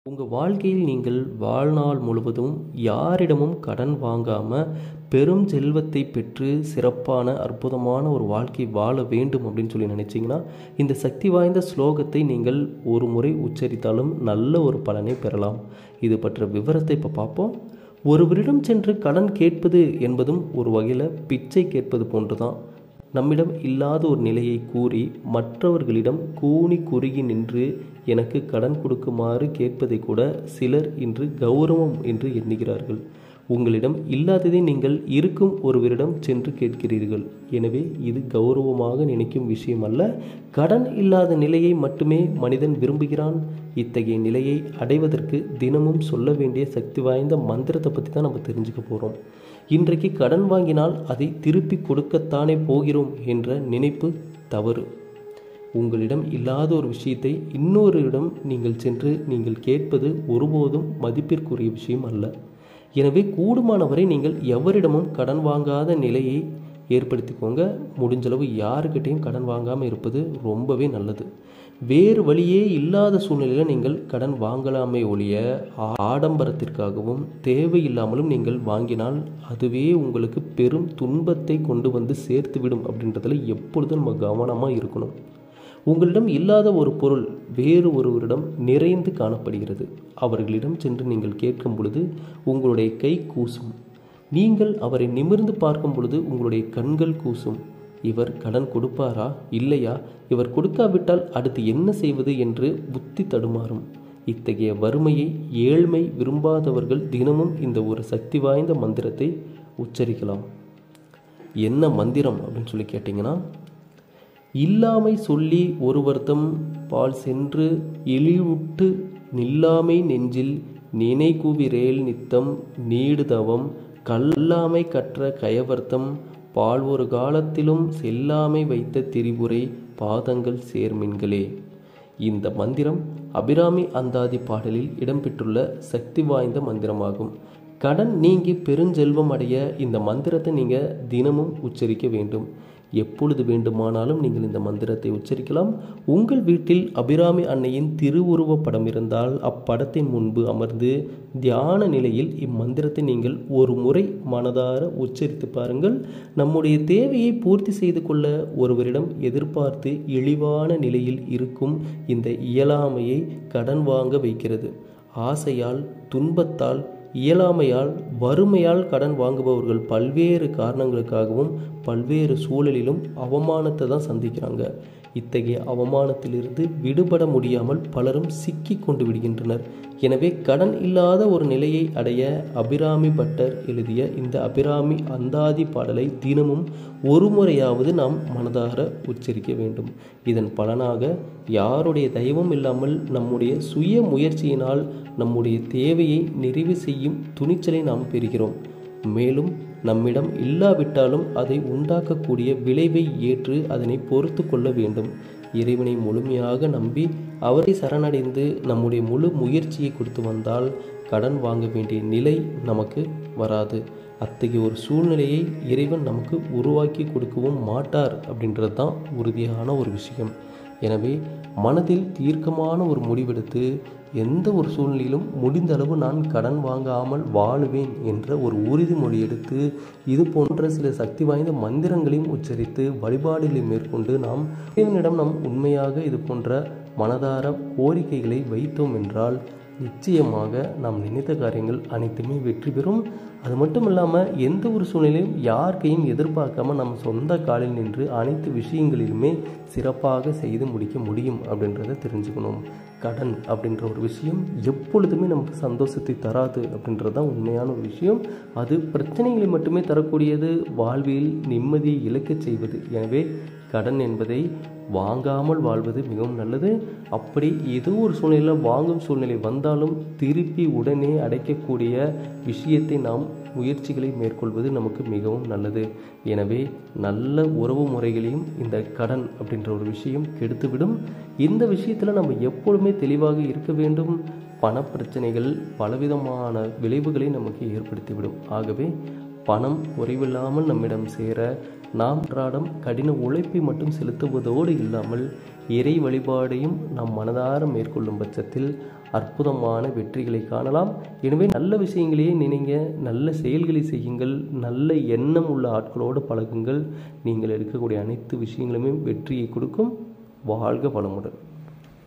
உங்கள் வாழ்க்கையில் நீங்கள் வாழ்நாள் முழுவதும் யாரிடமும் கடன் வாங்காமல் பெரும் செல்வத்தை பெற்று சிறப்பான அற்புதமான ஒரு வாழ்க்கை வாழ வேண்டும் அப்படின்னு சொல்லி நினச்சிங்கன்னா இந்த சக்தி வாய்ந்த ஸ்லோகத்தை நீங்கள் ஒரு முறை உச்சரித்தாலும் நல்ல ஒரு பலனை பெறலாம் இது பற்றிய விவரத்தை இப்போ பார்ப்போம் ஒருவரிடம் சென்று கடன் கேட்பது என்பதும் ஒரு வகையில் பிச்சை கேட்பது போன்று தான் நம்மிடம் இல்லாத ஒரு நிலையை கூறி மற்றவர்களிடம் கூனி குறுகி நின்று எனக்கு கடன் கொடுக்குமாறு கேட்பதை கூட சிலர் இன்று கௌரவம் என்று எண்ணுகிறார்கள் உங்களிடம் இல்லாததை நீங்கள் இருக்கும் ஒருவரிடம் சென்று கேட்கிறீர்கள் எனவே இது கௌரவமாக நினைக்கும் விஷயம் அல்ல கடன் இல்லாத நிலையை மட்டுமே மனிதன் விரும்புகிறான் இத்தகைய நிலையை அடைவதற்கு தினமும் சொல்ல வேண்டிய சக்தி வாய்ந்த மந்திரத்தை பற்றி தான் நம்ம தெரிஞ்சுக்க போகிறோம் இன்றைக்கு கடன் வாங்கினால் அதை திருப்பி கொடுக்கத்தானே போகிறோம் என்ற நினைப்பு தவறு உங்களிடம் இல்லாத ஒரு விஷயத்தை இன்னொருயிடம் நீங்கள் சென்று நீங்கள் கேட்பது ஒருபோதும் மதிப்பிற்குரிய விஷயம் அல்ல எனவே கூடுமானவரை நீங்கள் எவரிடமும் கடன் வாங்காத நிலையை ஏற்படுத்திக்கோங்க முடிஞ்சளவு யாருக்கிட்டையும் கடன் வாங்காமல் இருப்பது ரொம்பவே நல்லது வேறு வழியே இல்லாத சூழ்நிலையில் நீங்கள் கடன் வாங்கலாமே ஒழிய ஆடம்பரத்திற்காகவும் தேவையில்லாமலும் நீங்கள் வாங்கினால் அதுவே உங்களுக்கு பெரும் துன்பத்தை கொண்டு வந்து சேர்த்துவிடும் அப்படின்றதுல எப்பொழுதும் நம்ம கவனமாக இருக்கணும் உங்களிடம் இல்லாத ஒரு பொருள் வேறு ஒருவரிடம் நிறைந்து காணப்படுகிறது அவர்களிடம் சென்று நீங்கள் கேட்கும் பொழுது உங்களுடைய கை கூசும் நீங்கள் அவரை நிமிர்ந்து பார்க்கும் பொழுது உங்களுடைய கண்கள் கூசும் இவர் கடன் கொடுப்பாரா இல்லையா இவர் கொடுக்காவிட்டால் அடுத்து என்ன செய்வது என்று புத்தி தடுமாறும் இத்தகைய வறுமையை ஏழ்மை விரும்பாதவர்கள் தினமும் இந்த ஒரு சக்தி வாய்ந்த மந்திரத்தை உச்சரிக்கலாம் என்ன மந்திரம் அப்படின்னு சொல்லி கேட்டிங்கன்னா இல்லாமை சொல்லி ஒருவர்த்தம் பால் சென்று இழிவுட்டு நில்லாமை நெஞ்சில் நினை கூவிரேல் நித்தம் நீடுதவம் கல்லாமை கற்ற கயவர்த்தம் பால் ஒரு காலத்திலும் செல்லாமை வைத்த திரிபுரை பாதங்கள் சேர்மின்களே இந்த மந்திரம் அபிராமி அந்தாதி பாடலில் இடம்பெற்றுள்ள சக்தி வாய்ந்த மந்திரமாகும் கடன் நீங்கி பெருஞ்செல்வம் அடைய இந்த மந்திரத்தை நீங்கள் தினமும் உச்சரிக்க வேண்டும் எப்பொழுது வேண்டுமானாலும் நீங்கள் இந்த மந்திரத்தை உச்சரிக்கலாம் உங்கள் வீட்டில் அபிராமி அன்னையின் திருவுருவ படம் இருந்தால் அப்படத்தின் முன்பு அமர்ந்து தியான நிலையில் இம்மந்திரத்தை நீங்கள் ஒரு முறை மனதார உச்சரித்து பாருங்கள் நம்முடைய தேவையை பூர்த்தி செய்து கொள்ள ஒருவரிடம் எதிர்பார்த்து இழிவான நிலையில் இருக்கும் இந்த இயலாமையை கடன் வாங்க வைக்கிறது ஆசையால் துன்பத்தால் இயலாமையால் வறுமையால் கடன் வாங்குபவர்கள் பல்வேறு காரணங்களுக்காகவும் பல்வேறு சூழலிலும் அவமானத்தை தான் சந்திக்கிறாங்க இத்தகைய அவமானத்திலிருந்து விடுபட முடியாமல் பலரும் சிக்கி கொண்டு விடுகின்றனர் எனவே கடன் இல்லாத ஒரு நிலையை அடைய அபிராமி பட்டர் எழுதிய இந்த அபிராமி அந்தாதி பாடலை தினமும் ஒரு முறையாவது நாம் மனதார உச்சரிக்க வேண்டும் இதன் பலனாக யாருடைய தயவும் இல்லாமல் நம்முடைய சுய முயற்சியினால் நம்முடைய தேவையை நிறைவு செய்யும் துணிச்சலை நாம் பெறுகிறோம் மேலும் நம்மிடம் இல்லாவிட்டாலும் அதை உண்டாக்கக்கூடிய விளைவை ஏற்று அதனை பொறுத்து கொள்ள வேண்டும் இறைவனை முழுமையாக நம்பி அவரை சரணடைந்து நம்முடைய முழு முயற்சியை கொடுத்து வந்தால் கடன் வாங்க வேண்டிய நிலை நமக்கு வராது அத்தகைய ஒரு சூழ்நிலையை இறைவன் நமக்கு உருவாக்கி கொடுக்கவும் மாட்டார் அப்படின்றது தான் உறுதியான ஒரு விஷயம் எனவே மனதில் தீர்க்கமான ஒரு முடிவெடுத்து எந்த ஒரு சூழ்நிலையிலும் முடிந்த அளவு நான் கடன் வாங்காமல் வாழுவேன் என்ற ஒரு உறுதிமொழி எடுத்து இது போன்ற சில சக்தி வாய்ந்த மந்திரங்களையும் உச்சரித்து வழிபாடுகளை மேற்கொண்டு நாம் இறைவனிடம் நாம் உண்மையாக இது போன்ற மனதார கோரிக்கைகளை வைத்தோம் என்றால் நிச்சயமாக நாம் நினைத்த காரியங்கள் அனைத்துமே வெற்றி பெறும் அது மட்டும் இல்லாமல் எந்த ஒரு சூழ்நிலையும் யார் கையும் எதிர்பார்க்காம நம்ம சொந்த காலில் நின்று அனைத்து விஷயங்களிலுமே சிறப்பாக செய்து முடிக்க முடியும் அப்படின்றத தெரிஞ்சுக்கணும் கடன் அப்படின்ற ஒரு விஷயம் எப்பொழுதுமே நமக்கு சந்தோஷத்தை தராது அப்படின்றது தான் உண்மையான ஒரு விஷயம் அது பிரச்சனைகளை மட்டுமே தரக்கூடியது வாழ்வில் நிம்மதியை இழக்கச் செய்வது எனவே கடன் என்பதை வாங்காமல் வாழ்வது மிகவும் நல்லது அப்படி ஏதோ ஒரு சூழ்நிலையில் வாங்கும் சூழ்நிலை வந்தாலும் திருப்பி உடனே அடைக்கக்கூடிய விஷயத்தை நாம் முயற்சிகளை மேற்கொள்வது நமக்கு மிகவும் நல்லது எனவே நல்ல உறவு முறைகளையும் இந்த கடன் அப்படின்ற ஒரு விஷயம் கெடுத்துவிடும் இந்த விஷயத்தில் நம்ம எப்பொழுதுமே தெளிவாக இருக்க வேண்டும் பணப்பிரச்சனைகள் பலவிதமான விளைவுகளை நமக்கு ஏற்படுத்திவிடும் ஆகவே பணம் குறைவில்லாமல் நம்மிடம் சேர நாம் அன்றாடம் கடின உழைப்பை மட்டும் செலுத்துவதோடு இல்லாமல் இறை வழிபாடையும் நாம் மனதார மேற்கொள்ளும் பட்சத்தில் அற்புதமான வெற்றிகளை காணலாம் எனவே நல்ல விஷயங்களையே நினைங்க நல்ல செயல்களை செய்யுங்கள் நல்ல எண்ணம் உள்ள ஆட்களோடு பழகுங்கள் நீங்கள் இருக்கக்கூடிய அனைத்து விஷயங்களுமே வெற்றியை கொடுக்கும் வாழ்க வளமுடன்